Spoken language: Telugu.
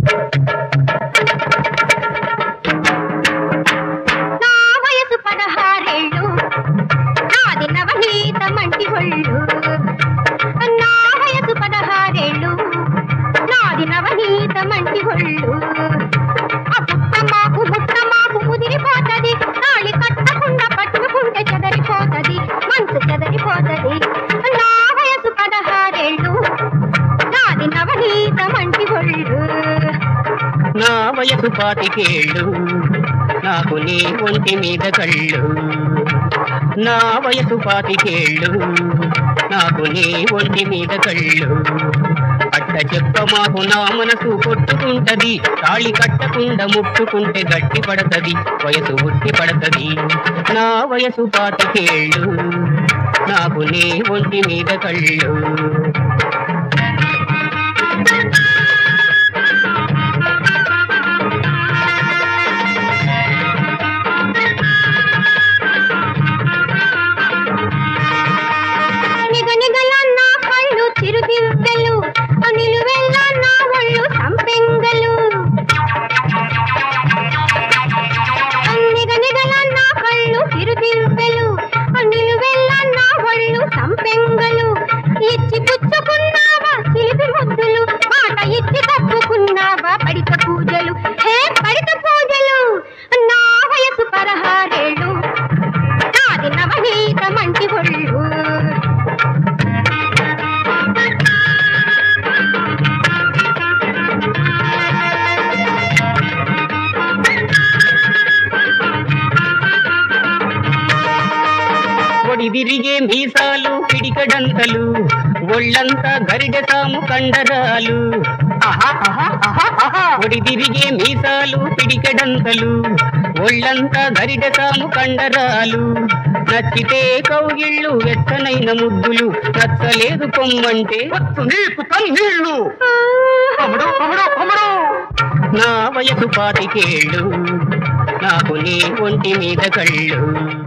నా వయసు పదహారేళ్ళు నాది నవనీత మంటి ఒళ్ళు నా వయసు పదహారేళ్ళు నాది నవనీత మంటి ఒళ్ళు ఆ పుట్ట మాకు ముట్ట మాకు ముదిరిపోతది తాళి కట్టకుండా పట్టుకుంటే చెదరిపోతది మనసు చెదరిపోతది నా వయసు పదహారేళ్ళు నాది నవనీత మంటి ఒళ్ళు నా వయసు పాతికేళ్ళు నాకు నీ ఒంటి మీద కళ్ళు నా వయసు పాతికేళ్ళు నాకు నీ ఒంటి మీద కళ్ళు అట్ట చెప్ప మాకు నా మనసు కొట్టుకుంటది తాళి కట్టకుండా ముట్టుకుంటే గట్టి పడతది వయసు ఉట్టి పడతది నా వయసు పాతికేళ్ళు నాకు నీ ఒంటి మీద కళ్ళు నిగనిగల నా కళ్ళు చిరుదివ్వెలు నిలువెల్ల నా ఒళ్ళు సంపెంగలు నిగనిగల నా కళ్ళు చిరుదివ్వెలు నిలువెల్ల నా ఒళ్ళు సంపెంగలు ఇచ్చి పుచ్చుకున్నావా చిలిపి ముద్దులు మాట ఇచ్చి తప్పుకున్నావా పడిత పూజలు హే పడిత పూజలు నా వయసు పదహారేళ్ళు నాది నవనీత మంచి ఒళ్ళు ఒడి విరిగే మీసాలు పిడికడంతలు ఒళ్ళంతా గరిడె సాము కండరాలు ఒడి విరిగే మీసాలు పిడికడంతలు ఒళ్ళంతా గరిడె సాము కండరాలు నచ్చితే కౌగిళ్ళు వెచ్చనైన ముద్దులు నచ్చలేదు పొమ్మంటే నీకు తన్నీళ్ళు నా వయసు పాతికేళ్ళు నాకు నీ ఒంటి మీద కళ్ళు